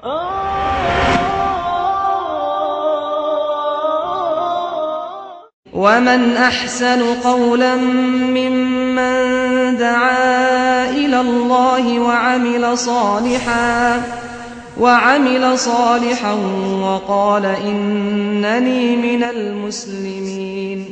ومن أحسن قولا ممن دعا إلى الله وعمل صالحا وعمل صالحا وقال إنني من المسلمين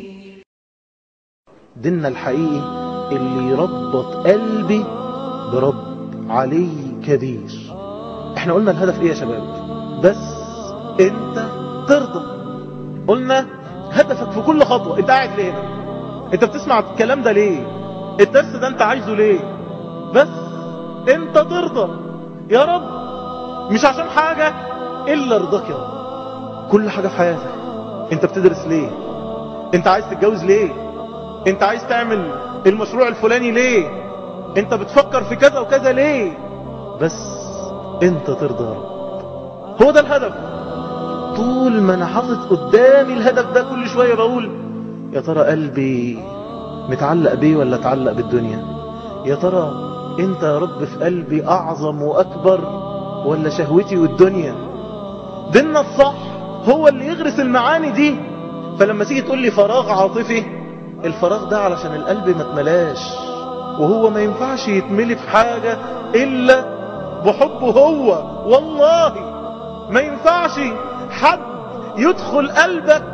ديننا الحقيقي اللي يربط قلبي برب علي كبير احنا قلنا الهدف ايه يا شباب بس انت ترضى قلنا هدفك في كل خطوة انت قاعد ليه هنا انت بتسمع الكلام ده ليه الدرس ده انت عايزه ليه بس انت ترضى يا رب مش عشان حاجة الا رضاك يا رب كل حاجة في حياتك انت بتدرس ليه انت عايز تتجوز ليه انت عايز تعمل المشروع الفلاني ليه انت بتفكر في كذا وكذا ليه بس انت ترضى يا رب هو ده الهدف طول ما انا حاطط قدامي الهدف ده كل شوية بقول يا ترى قلبي متعلق بيه ولا اتعلق بالدنيا يا ترى انت يا رب في قلبي اعظم واكبر ولا شهوتي والدنيا ديننا الصح هو اللي يغرس المعاني دي فلما تيجي تقول لي فراغ عاطفي الفراغ ده علشان القلب ما اتملاش وهو ما ينفعش يتملي في حاجة الا بحبه هو والله ما ينفعش حد يدخل قلبك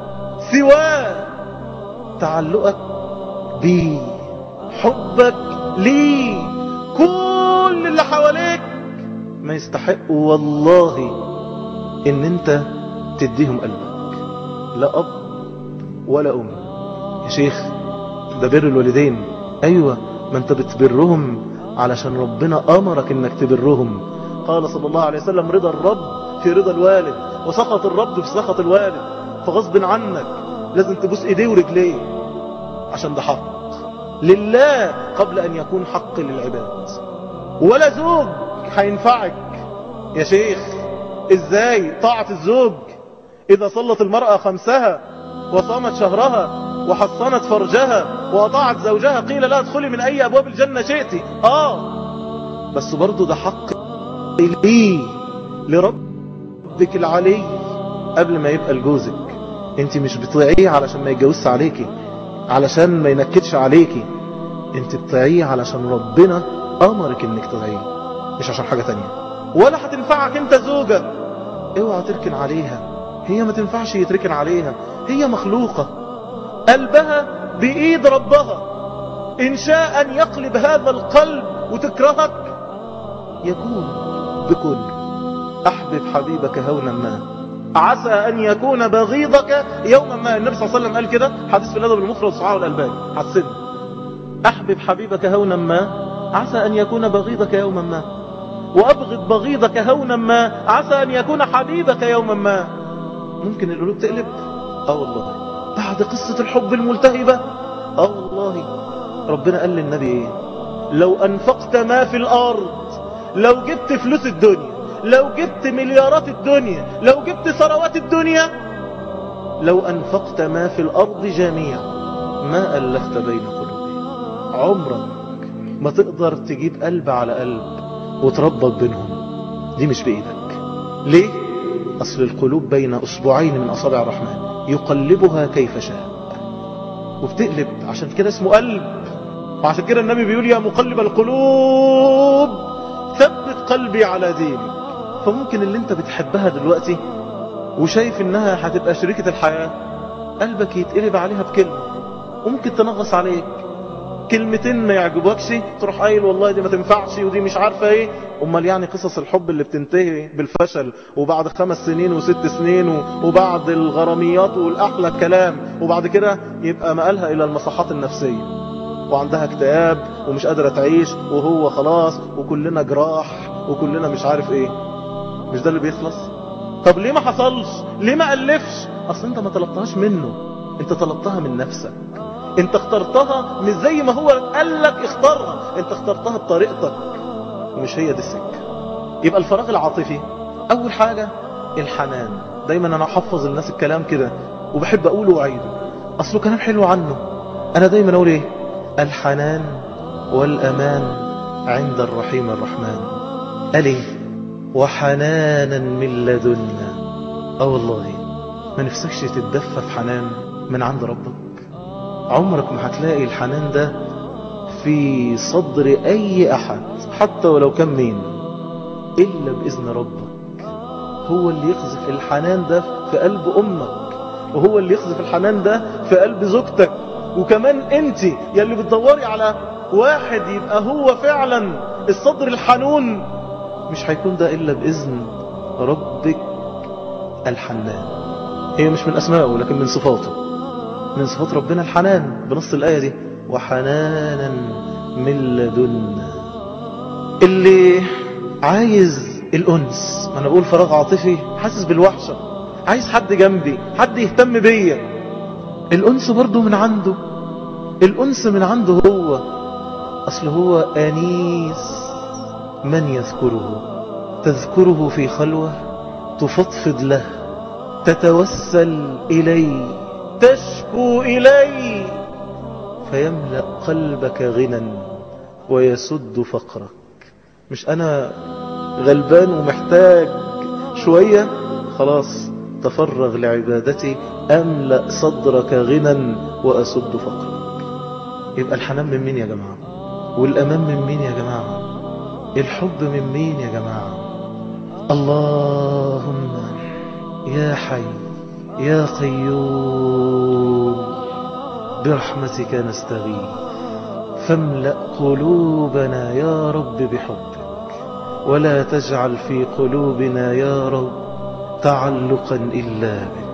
سواه تعلقك بيه حبك ليه كل اللي حواليك ما يستحقوا والله ان انت تديهم قلبك لا اب ولا ام يا شيخ ده بر الوالدين ايوه ما انت بتبرهم علشان ربنا امرك انك تبرهم قال صلى الله عليه وسلم رضا الرب في رضا الوالد وسخط الرب في سخط الوالد فغصب عنك لازم تبوس ايديه ورجليه عشان ده حق لله قبل ان يكون حق للعباد ولا زوج هينفعك يا شيخ ازاي طاعة الزوج اذا صلت المرأة خمسها وصامت شهرها وحصنت فرجها واطاعت زوجها قيل لا ادخلي من اي ابواب الجنة شئتي اه بس برضو ده حق ليه لربك العلي قبل ما يبقى لجوزك انت مش بتطيعيه علشان ما يتجوزش عليكي علشان ما ينكدش عليكي انت بتطيعيه علشان ربنا امرك انك تطيعيه مش عشان حاجة تانية ولا هتنفعك انت زوجة اوعى تركن عليها هي ما تنفعش يتركن عليها هي مخلوقة قلبها بإيد ربها إن شاء أن يقلب هذا القلب وتكرهك يكون بكل أحبب حبيبك هونا ما عسى أن يكون بغيضك يوما ما النبي صلى الله عليه وسلم قال كده حديث في الأدب المفرد صحاح الألباني حسن أحبب حبيبك هونا ما عسى أن يكون بغيضك يوما ما وأبغض بغيضك هونا ما عسى أن يكون حبيبك يوما ما ممكن القلوب تقلب اه والله بعد قصة الحب الملتهبة اه والله ربنا قال للنبي ايه لو انفقت ما في الارض لو جبت فلوس الدنيا لو جبت مليارات الدنيا لو جبت ثروات الدنيا لو انفقت ما في الارض جميعا ما الفت بين قلوبهم عمرك ما تقدر تجيب قلب على قلب وتربط بينهم دي مش بايدك ليه اصل القلوب بين اصبعين من اصابع الرحمن يقلبها كيف شاء وبتقلب عشان كده اسمه قلب وعشان كده النبي بيقول يا مقلب القلوب ثبت قلبي على دينك فممكن اللي انت بتحبها دلوقتي وشايف انها هتبقى شريكة الحياة قلبك يتقلب عليها بكلمة وممكن تنغص عليك كلمتين ما يعجبكش تروح قايل والله دي ما تنفعش ودي مش عارفة ايه امال يعني قصص الحب اللي بتنتهي بالفشل وبعد خمس سنين وست سنين وبعد الغراميات والاحلى كلام وبعد كده يبقى مقالها الى المصحات النفسية وعندها اكتئاب ومش قادرة تعيش وهو خلاص وكلنا جراح وكلنا مش عارف ايه مش ده اللي بيخلص طب ليه ما حصلش ليه ما ألفش اصل انت ما طلبتهاش منه انت طلبتها من نفسك انت اخترتها مش زي ما هو قال لك اختارها انت اخترتها بطريقتك ومش هي دي السكه يبقى الفراغ العاطفي اول حاجة الحنان دايما انا احفظ الناس الكلام كده وبحب اقوله واعيده اصله كلام حلو عنه انا دايما اقول ايه الحنان والامان عند الرحيم الرحمن قال ايه وحنانا من لدنا اه والله ما نفسكش تتدفى في حنان من عند ربك عمرك ما هتلاقي الحنان ده في صدر اي احد حتى ولو كان مين الا باذن ربك هو اللي يقذف الحنان ده في قلب امك وهو اللي يقذف الحنان ده في قلب زوجتك وكمان انت يلي بتدوري على واحد يبقى هو فعلا الصدر الحنون مش هيكون ده الا باذن ربك الحنان هي مش من اسمائه لكن من صفاته من صفات ربنا الحنان بنص الايه دي وحنانا من لدنا اللي عايز الانس ما انا بقول فراغ عاطفي حاسس بالوحشه عايز حد جنبي حد يهتم بيا الانس برضو من عنده الانس من عنده هو اصل هو انيس من يذكره تذكره في خلوه تفضفض له تتوسل اليه تشكو اليه فيملا قلبك غنى ويسد فقرك مش انا غلبان ومحتاج شويه خلاص تفرغ لعبادتي أملأ صدرك غنى وأسد فقرك يبقى الحنان من مين يا جماعة والأمان من مين يا جماعة الحب من مين يا جماعة اللهم يا حي يا قيوم برحمتك نستغيث فاملأ قلوبنا يا رب بحبك ولا تجعل في قلوبنا يا رب تعلقا إلا بك